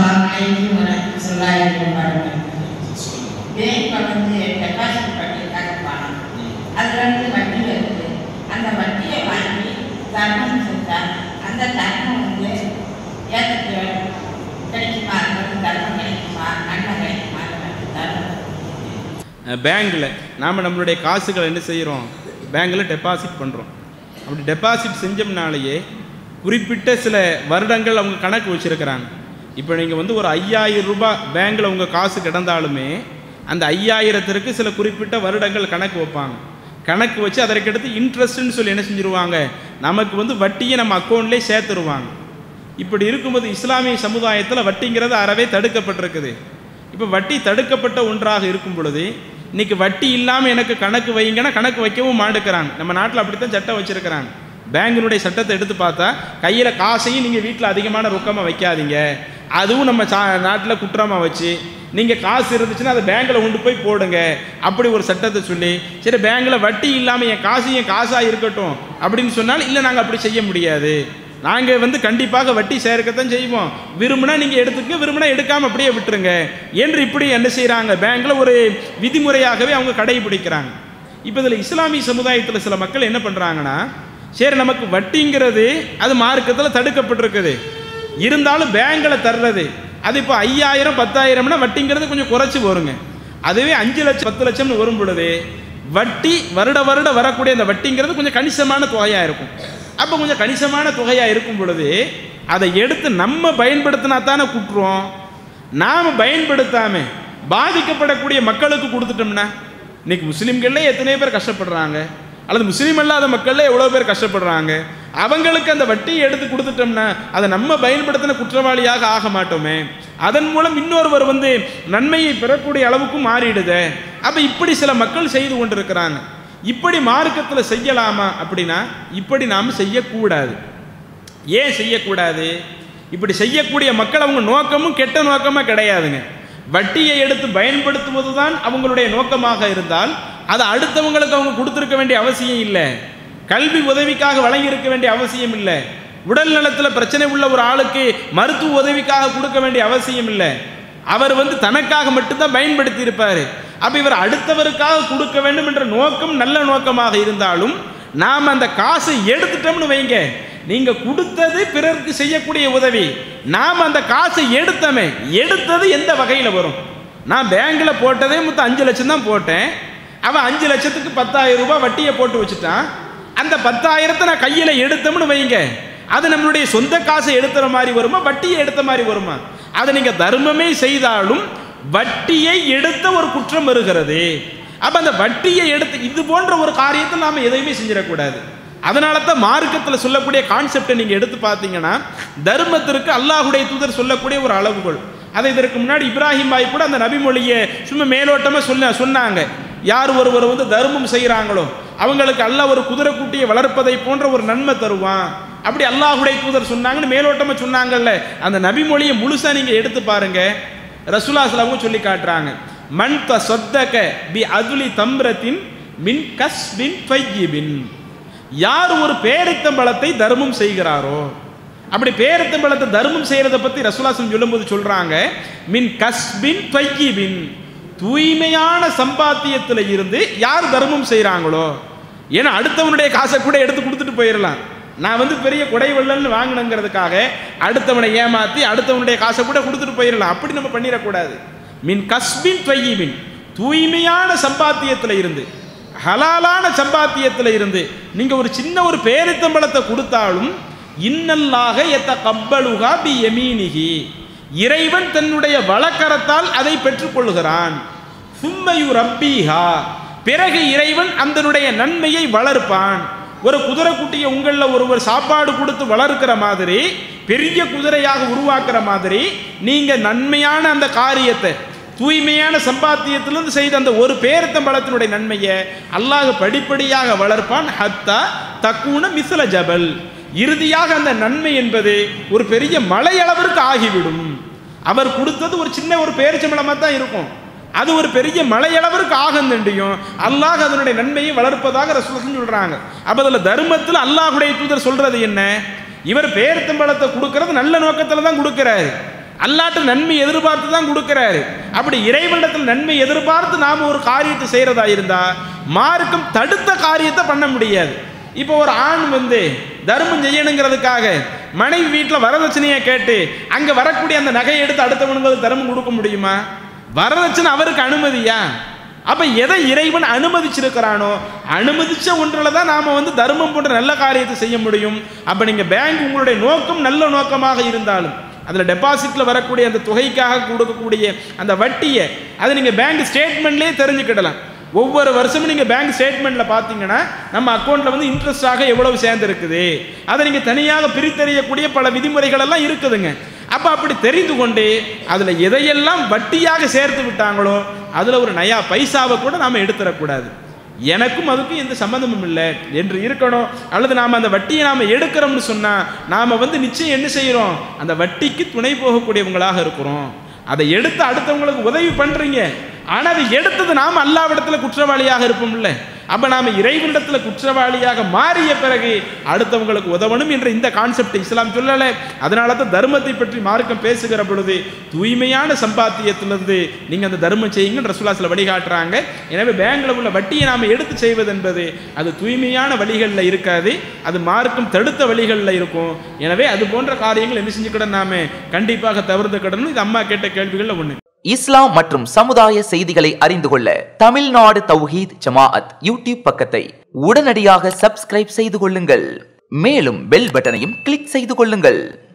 அஸ்ஸலாமு அலைக்கும் வரஹ்மத்துல்லாஹி வபரகாத்துஹு பேங்க்ல வந்து டெபாசிட் பண்ணிட்டாங்க பணம் அதுல இருந்து வட்டி வருது அந்த வட்டியை வாங்கி தர்மம் செஞ்சா அந்த தர்மம் வந்து ஏற்றுக்கு கிடைக்குமா அது வந்து தர்மம் கிடைக்குமா நன்மை கிடைக்குமா அது வந்து தர்மம் பேங்க்கில் நாம் நம்மளுடைய காசுகளை என்ன செய்கிறோம் பேங்க்கில் டெபாசிட் பண்ணுறோம் அப்படி டெபாசிட் செஞ்சோம்னாலேயே குறிப்பிட்ட சில வருடங்கள் அவங்க கணக்கு வச்சுருக்கிறாங்க இப்போ நீங்கள் வந்து ஒரு ஐயாயிரம் ரூபாய் பேங்க்கில் உங்கள் காசு கிடந்தாலுமே அந்த ஐயாயிரத்திற்கு சில குறிப்பிட்ட வருடங்கள் கணக்கு வைப்பாங்க கணக்கு வச்சு அதற்கடுத்து இன்ட்ரெஸ்ட்னு சொல்லி என்ன செஞ்சுருவாங்க நமக்கு வந்து வட்டியை நம்ம அக்கௌண்ட்லேயே சேர்த்துருவாங்க இப்படி இருக்கும்போது இஸ்லாமிய சமுதாயத்தில் வட்டிங்கிறது அறவே தடுக்கப்பட்டிருக்குது இப்போ வட்டி தடுக்கப்பட்ட ஒன்றாக இருக்கும் பொழுது இன்னைக்கு வட்டி இல்லாமல் எனக்கு கணக்கு வைங்கன்னா கணக்கு வைக்கவும் மாட்டுக்கிறாங்க நம்ம நாட்டில் அப்படித்தான் சட்டம் வச்சிருக்கிறாங்க பேங்கினுடைய சட்டத்தை எடுத்து பார்த்தா கையில் காசையும் நீங்கள் வீட்டில் அதிகமான ரொக்கமாக வைக்காதீங்க அதுவும் நம்ம சா நாட்டில் குற்றமாக வச்சு நீங்கள் காசு இருந்துச்சுன்னா அதை பேங்க்கில் கொண்டு போய் போடுங்க அப்படி ஒரு சட்டத்தை சொல்லி சரி பேங்க்கில் வட்டி இல்லாமல் என் காசு என் காசாக இருக்கட்டும் அப்படின்னு சொன்னால் இல்லை நாங்கள் அப்படி செய்ய முடியாது நாங்கள் வந்து கண்டிப்பாக வட்டி சேர்க்கத்தான் செய்வோம் விரும்பினா நீங்கள் எடுத்துக்க விரும்பினா எடுக்காமல் அப்படியே விட்டுருங்க என்று இப்படி என்ன செய்கிறாங்க பேங்க்கில் ஒரு விதிமுறையாகவே அவங்க கடைபிடிக்கிறாங்க இப்போ இதில் இஸ்லாமிய சமுதாயத்தில் சில மக்கள் என்ன பண்ணுறாங்கன்னா சரி நமக்கு வட்டிங்கிறது அது மார்க்கத்தில் தடுக்கப்பட்டிருக்குது இருந்தாலும் பேங்கில் தர்றது அது இப்போ ஐயாயிரம் பத்தாயிரம்னா வட்டிங்கிறது கொஞ்சம் குறைச்சி வருங்க அதுவே அஞ்சு லட்சம் பத்து லட்சம்னு வரும் பொழுது வட்டி வருட வருட வரக்கூடிய அந்த வட்டிங்கிறது கொஞ்சம் கணிசமான தொகையாக இருக்கும் அப்போ கொஞ்சம் கணிசமான தொகையாக இருக்கும் பொழுது அதை எடுத்து நம்ம பயன்படுத்தினா தானே குட்டுறோம் நாம் பயன்படுத்தாமல் பாதிக்கப்படக்கூடிய மக்களுக்கு கொடுத்துட்டோம்னா இன்னைக்கு முஸ்லீம்களே எத்தனை பேர் கஷ்டப்படுறாங்க அல்லது முஸ்லீம் அல்லாத மக்கள்ல எவ்வளோ பேர் கஷ்டப்படுறாங்க அவங்களுக்கு அந்த வட்டியை எடுத்து கொடுத்துட்டோம்னா அதை நம்ம பயன்படுத்தின குற்றவாளியாக ஆக மாட்டோமே அதன் மூலம் இன்னொருவர் வந்து நன்மையை பெறக்கூடிய அளவுக்கும் மாறிடுதே அப்போ இப்படி சில மக்கள் செய்து கொண்டிருக்கிறாங்க இப்படி மார்க்கத்தில் செய்யலாமா அப்படின்னா இப்படி நாம் செய்யக்கூடாது ஏன் செய்யக்கூடாது இப்படி செய்யக்கூடிய மக்கள் அவங்க நோக்கமும் கெட்ட நோக்கமாக கிடையாதுங்க வட்டியை எடுத்து பயன்படுத்துவது தான் அவங்களுடைய நோக்கமாக இருந்தால் அதை அடுத்தவங்களுக்கு அவங்க கொடுத்துருக்க வேண்டிய அவசியம் இல்லை கல்வி உதவிக்காக வழங்கி இருக்க வேண்டிய அவசியம் இல்லை உடல் நலத்தில் பிரச்சனை உள்ள ஒரு ஆளுக்கு மருத்துவ உதவிக்காக கொடுக்க வேண்டிய அவசியம் இல்லை அவர் வந்து தனக்காக மட்டும்தான் பயன்படுத்தி இருப்பார் அப்போ இவர் அடுத்தவருக்காக கொடுக்க வேண்டும் என்ற நோக்கம் நல்ல நோக்கமாக இருந்தாலும் நாம் அந்த காசை எடுத்துட்டோம்னு வைங்க நீங்க கொடுத்தது பிறருக்கு செய்யக்கூடிய உதவி நாம் அந்த காசை எடுத்தோமே எடுத்தது எந்த வகையில் வரும் நான் பேங்க்ல போட்டதே மொத்தம் அஞ்சு லட்சம் தான் போட்டேன் அவன் அஞ்சு லட்சத்துக்கு பத்தாயிரம் ரூபாய் வட்டியை போட்டு வச்சுட்டான் அந்த பத்தாயிரத்தை நான் கையில் எடுத்தோம்னு வைங்க அது நம்மளுடைய சொந்த காசை எடுத்துற மாதிரி வருமா வட்டியை எடுத்த மாதிரி வருமா அதை நீங்கள் தர்மமே செய்தாலும் வட்டியை எடுத்த ஒரு குற்றம் வருகிறது அப்போ அந்த வட்டியை எடுத்து இது போன்ற ஒரு காரியத்தை நாம் எதையுமே செஞ்சிடக்கூடாது அதனால தான் மார்க்கத்தில் சொல்லக்கூடிய கான்செப்டை நீங்கள் எடுத்து பார்த்தீங்கன்னா தர்மத்திற்கு அல்லாஹுடைய தூதர் சொல்லக்கூடிய ஒரு அளவுகோல் அதை இதற்கு முன்னாடி இப்ராஹிம் பாய் கூட அந்த நபிமொழியை சும்மா மேலோட்டமாக சொல்ல சொன்னாங்க யார் ஒருவர் வந்து தர்மம் செய்கிறாங்களோ அவங்களுக்கு அல்லாஹ் ஒரு குதிரை குட்டியை வளர்ப்பதை போன்ற ஒரு நன்மை தருவான் அப்படி அல்லாஹுடைய தூதர் சொன்னாங்கன்னு மேலோட்டமாக சொன்னாங்கல்ல அந்த நபிமொழியை முழுசாக நீங்கள் எடுத்து பாருங்க ரசூலா சலாமும் சொல்லி காட்டுறாங்க மன் த சொத்தக பி அதுலி தம்ரத்தின் மின் கஸ் பின் ஃபையிபின் யார் ஒரு பேரித்தம்பழத்தை தர்மம் செய்கிறாரோ அப்படி பேரித்தம்பழத்தை தர்மம் செய்யறத பத்தி ரசூலாசம் சொல்லும்போது சொல்றாங்க மின் கஸ்பின் ஃபையிபின் தூய்மையான சம்பாத்தியத்தில் இருந்து யார் தர்மம் செய்கிறாங்களோ ஏன்னா அடுத்தவனுடைய காசை கூட எடுத்து கொடுத்துட்டு போயிடலாம் நான் வந்து பெரிய கொடை வெள்ளன்னு வாங்கினங்கிறதுக்காக அடுத்தவனை ஏமாத்தி அடுத்தவனுடைய காசை கூட கொடுத்துட்டு போயிடலாம் அப்படி நம்ம பண்ணிடக்கூடாது மின் கஸ்பின் ஃபையிபின் தூய்மையான சம்பாத்தியத்தில் இருந்து ஹலாலான சம்பாத்தியத்தில் இருந்து நீங்கள் ஒரு சின்ன ஒரு பேரித்தம்பளத்தை கொடுத்தாலும் இன்னல்லாக எத்த கப்பலுகா பி எமீனிகி இறைவன் தன்னுடைய வழக்கரத்தால் அதை பெற்றுக்கொள்கிறான் சும்மையு ரப்பீஹா பிறகு இறைவன் அதனுடைய நன்மையை வளர்ப்பான் ஒரு குதிரை குட்டியை உங்களில் ஒருவர் சாப்பாடு கொடுத்து வளர்க்கிற மாதிரி பெரிய குதிரையாக உருவாக்குற மாதிரி நீங்கள் நன்மையான அந்த காரியத்தை தூய்மையான சம்பாத்தியத்திலிருந்து செய்த அந்த ஒரு பேரத்தம்பளத்தினுடைய நன்மையை அல்லாஹ் படிப்படியாக வளர்ப்பான் ஹத்தா தக்கூன மிஸ்ல ஜபல் இறுதியாக அந்த நன்மை என்பது ஒரு பெரிய மலையளவிற்கு ஆகிவிடும் அவர் கொடுத்தது ஒரு சின்ன ஒரு பேரிச்சம்பளமாக தான் இருக்கும் அது ஒரு பெரிய மலையளவிற்கு ஆகந்தண்டியும் அல்லாஹ் அதனுடைய நன்மையை வளர்ப்பதாக ரசூலன் சொல்றாங்க அப்ப அதுல தர்மத்தில் அல்லாஹுடைய தூதர் சொல்றது என்ன இவர் பேர்த்தம்பழத்தை கொடுக்கறது நல்ல நோக்கத்தில் தான் கொடுக்கிறாரு அல்லாட்ட நன்மை எதிர்பார்த்து தான் கொடுக்கிறாரு அப்படி இறைவனிடத்தில் நன்மை எதிர்பார்த்து நாம் ஒரு காரியத்தை செய்கிறதா இருந்தா மார்க்கம் தடுத்த காரியத்தை பண்ண முடியாது இப்போ ஒரு ஆண் வந்து தர்மம் செய்யணுங்கிறதுக்காக மனைவி வீட்டில் வரதட்சணையை கேட்டு அங்கே வரக்கூடிய அந்த நகையை எடுத்து அடுத்தவனுங்களுக்கு தர்மம் கொடுக்க முடியுமா வரதட்சணை அவருக்கு அனுமதியா அப்ப எதை இறைவன் அனுமதிச்சிருக்கிறானோ அனுமதிச்ச ஒன்றில் தான் நாம வந்து தர்மம் போன்ற நல்ல காரியத்தை செய்ய முடியும் அப்ப நீங்க பேங்க் உங்களுடைய நோக்கம் நல்ல நோக்கமாக இருந்தாலும் அதில் டெபாசிட்டில் வரக்கூடிய அந்த தொகைக்காக கொடுக்கக்கூடிய அந்த வட்டியை அதை நீங்கள் பேங்க் ஸ்டேட்மெண்ட்லேயே தெரிஞ்சுக்கிடலாம் ஒவ்வொரு வருஷமும் நீங்கள் பேங்க் ஸ்டேட்மெண்ட்டில் பார்த்தீங்கன்னா நம்ம அக்கௌண்ட்டில் வந்து இன்ட்ரெஸ்டாக எவ்வளவு சேர்ந்துருக்குது அதை நீங்கள் தனியாக பிரித்தறியக்கூடிய பல விதிமுறைகள் எல்லாம் இருக்குதுங்க அப்போ அப்படி தெரிந்து கொண்டு அதில் எதையெல்லாம் வட்டியாக சேர்த்து விட்டாங்களோ அதில் ஒரு நயா பைசாவை கூட நாம் எடுத்துடக்கூடாது எனக்கும் அதுக்கும் எந்த சம்மந்தமும் இல்லை என்று இருக்கணும் அல்லது நாம் அந்த வட்டியை நாம் எடுக்கிறோம்னு சொன்னால் நாம் வந்து நிச்சயம் என்ன செய்கிறோம் அந்த வட்டிக்கு துணை போகக்கூடியவங்களாக இருக்கிறோம் அதை எடுத்து அடுத்தவங்களுக்கு உதவி பண்ணுறீங்க ஆனால் அதை எடுத்தது நாம் அல்லாவிடத்துல குற்றவாளியாக இருப்போம்ல அப்போ நாம் இறைவனிடத்துல குற்றவாளியாக மாறிய பிறகு அடுத்தவங்களுக்கு உதவணும் என்ற இந்த கான்செப்ட் இஸ்லாம் சொல்லலை அதனால தான் தர்மத்தை பற்றி மார்க்கம் பேசுகிற பொழுது தூய்மையான சம்பாத்தியத்திலிருந்து நீங்கள் அந்த தர்மம் செய்யுங்கன்னு ரசூலாசில் வழிகாட்டுறாங்க எனவே பேங்கில் உள்ள வட்டியை நாம் எடுத்து செய்வது என்பது அது தூய்மையான வழிகளில் இருக்காது அது மார்க்கம் தடுத்த வழிகளில் இருக்கும் எனவே அது போன்ற காரியங்கள் என்ன செஞ்சுக்கிட நாம கண்டிப்பாக தவிர்த்துக்கிடணும் இது அம்மா கேட்ட கேள்விகளில் ஒன்று இஸ்லாம் மற்றும் சமுதாய செய்திகளை அறிந்து கொள்ள தமிழ்நாடு தௌஹீத் ஜமாஅத் யூடியூப் பக்கத்தை உடனடியாக சப்ஸ்கிரைப் செய்து கொள்ளுங்கள் மேலும் பெல் பட்டனையும் கிளிக் செய்து கொள்ளுங்கள்